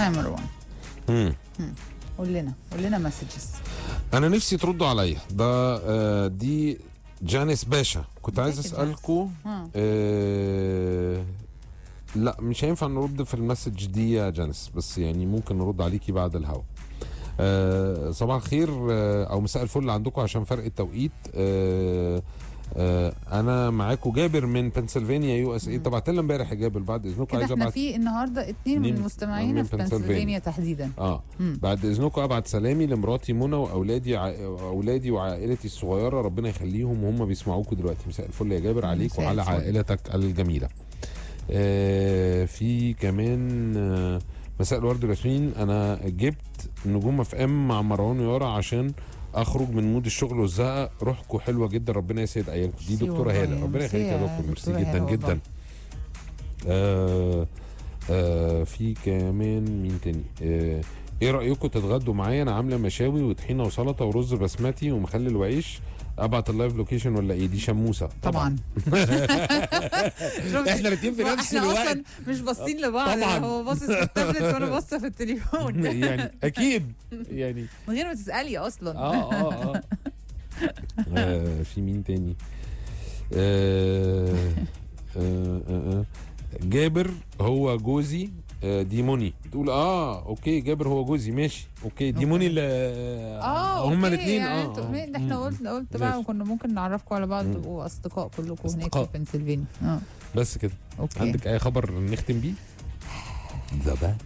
ها يا مروان مم. قول لنا قول لنا مسجز انا نفسي تردوا عليا ده آه دي جانيس باشا كنت عايز ازيك يا اسالكم ها آه لا مش هينفع نرد في المسج دي يا جانيس بس يعني ممكن نرد عليكي بعد الهوا آه صباح الخير آه او مساء الفل عندكم عشان فرق التوقيت آه آه انا معاكم جابر من بنسلفانيا يو اس اي طبعت لنا امبارح يا جابر بعد اذنكم كده عايز احنا ابعت في النهارده اتنين من اتنين مستمعينا من في بنسلفانيا. بنسلفانيا تحديدا اه مم. بعد اذنكم ابعت سلامي لمراتي منى واولادي ع... اولادي وعائلتي الصغيره ربنا يخليهم وهم بيسمعوكوا دلوقتي مساء الفل يا جابر عليك مساء وعلى الفل. عائلتك الجميله آه في كمان آه مساء الورد والياسمين انا جبت نجوم اف ام مع مروان يارا عشان اخرج من مود الشغل والزهق روحكم حلوه جدا ربنا يسعد ايامكم دي ميرسي دكتوره والله، هاله ربنا ميرسي يخليك يا يا دكتور ميرسي دكتورة جدا هالة جدا والله. آه آه في كمان مين تاني آه ايه رايكم تتغدوا معايا انا عامله مشاوي وطحينه وسلطه ورز بسمتي ومخلل وعيش ابعت اللايف لوكيشن ولا ايه دي شموسه طبعا شفت؟ احنا الاثنين في نفس احنا الوقت اصلا مش باصين لبعض طبعاً. هو باصص في التابلت وانا باصه في التليفون يعني اكيد يعني من غير ما تسالي اصلا اه اه اه آه، في مين تاني آه آه آه آه. جابر هو جوزي آه، دي منى تقول اه اوكي جابر هو جوزي ماشي اوكي دي أوكي. منى اللي اه هما أوكي، الاثنين يعني اه انتوا- آه. ما- ده احنا مم. قلت قلت بقى ماشي. وكنا ممكن نعرفكم على بعض مم. تبقوا اصدقاء كلكم هناك في أصدقاء. بنسلفانيا اه بس كده اوكي عندك اي خبر نختم بيه؟ ده بقى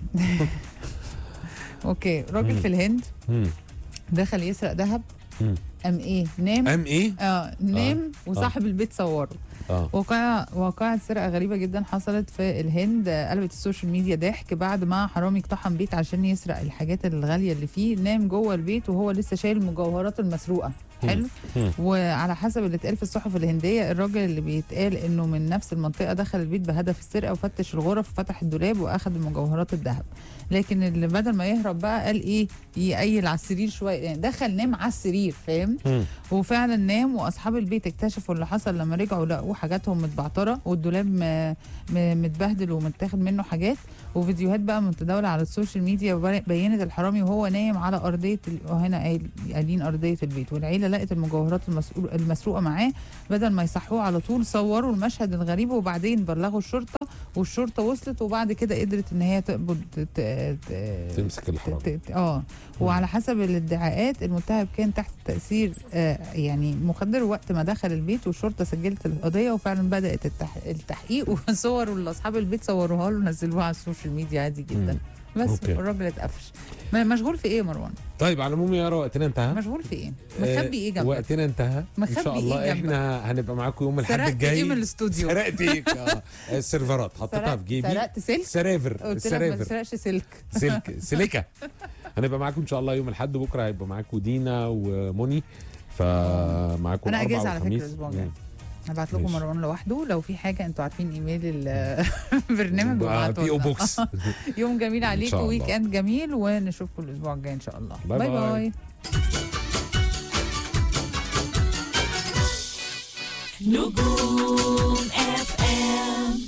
اوكي راجل مم. في الهند مم. دخل يسرق ذهب مم. ام ايه نام ام ايه؟ اه نام وصاحب البيت صوره اه واقعة واقعة سرقة غريبة جدا حصلت في الهند آه، قلبت السوشيال ميديا ضحك بعد ما حرامي اقتحم بيت عشان يسرق الحاجات الغالية اللي فيه نام جوه البيت وهو لسه شايل المجوهرات المسروقة حلو مم. وعلى حسب اللي اتقال في الصحف الهندية الراجل اللي بيتقال انه من نفس المنطقة دخل البيت بهدف السرقة وفتش الغرف وفتح الدولاب واخد المجوهرات الذهب لكن اللي بدل ما يهرب بقى قال ايه يقيل على السرير شوية يعني دخل نام على السرير فاهم مم. وفعلا نام واصحاب البيت اكتشفوا اللي حصل لما رجعوا لقوا حاجاتهم متبعتره والدولاب م- م- متبهدل ومتاخد منه حاجات وفيديوهات بقى متداوله على السوشيال ميديا وبر- بينت الحرامي وهو نايم على ارضيه ال- وهنا قايل- قايلين ارضيه البيت والعيله لقت المجوهرات المسؤول المسروقه معاه بدل ما يصحوه على طول صوروا المشهد الغريب وبعدين بلغوا الشرطه والشرطه وصلت وبعد كده قدرت ان هي تقبض ت- ت- ت- تمسك الحرام ت- ت- اه وعلى حسب الادعاءات المتهم كان تحت تاثير آه يعني مخدر وقت ما دخل البيت والشرطه سجلت القضيه وفعلا بدات التح... التحقيق وصور اللي اصحاب البيت صوروها له ونزلوها على السوشيال ميديا عادي جدا بس أوكي. الراجل اتقفش ما- مشغول في ايه يا مروان؟ طيب على العموم يا وقتنا انتهى مشغول في ايه؟ مخبي ايه جنبك؟ وقتنا انتهى ان مخبي شاء إيه الله جنبك؟ احنا هنبقى معاكم يوم الاحد سرقت الجاي ايه من الاستوديو؟ سرقت ايه آه، السيرفرات حطيتها في جيبي سرقت سلك؟ سرافر قلت لك ما السرافر تسرقش سلك سلك سلكه هنبقى معاكم ان شاء الله يوم الاحد بكره هيبقى معاكم دينا وموني فمعاكم أنا الأربع أجازة على فكرة والخميس. الأسبوع الجاي. مم. هبعت لكم ماشي. مروان لوحده لو في حاجه انتوا عارفين ايميل البرنامج بقى وابعتوا بي او لنا. بوكس يوم جميل إن عليكم شاء الله. ويك اند جميل ونشوفكم الاسبوع الجاي ان شاء الله باي باي, باي. باي. نجوم اف ام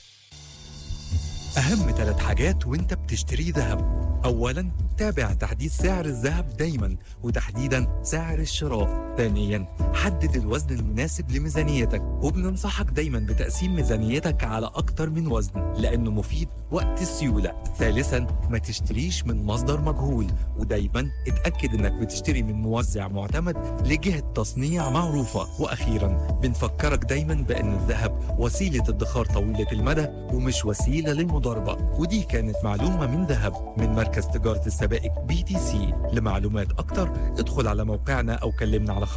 أهم ثلاث حاجات وأنت بتشتري ذهب أولا تابع تحديث سعر الذهب دايما وتحديدا سعر الشراء ثانيا حدد الوزن المناسب لميزانيتك وبننصحك دايما بتقسيم ميزانيتك على أكتر من وزن لأنه مفيد وقت السيولة ثالثا ما تشتريش من مصدر مجهول ودايما اتأكد انك بتشتري من موزع معتمد لجهة تصنيع معروفة وأخيرا بنفكرك دايما بأن الذهب وسيلة ادخار طويلة المدى ومش وسيلة للمضاربة ودي كانت معلومة من ذهب من مركز تجارة السبائك بي تي سي لمعلومات أكتر ادخل على موقعنا أو كلمنا على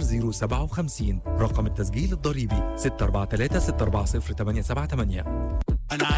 15057 رقم التسجيل الضريبي 643 640 878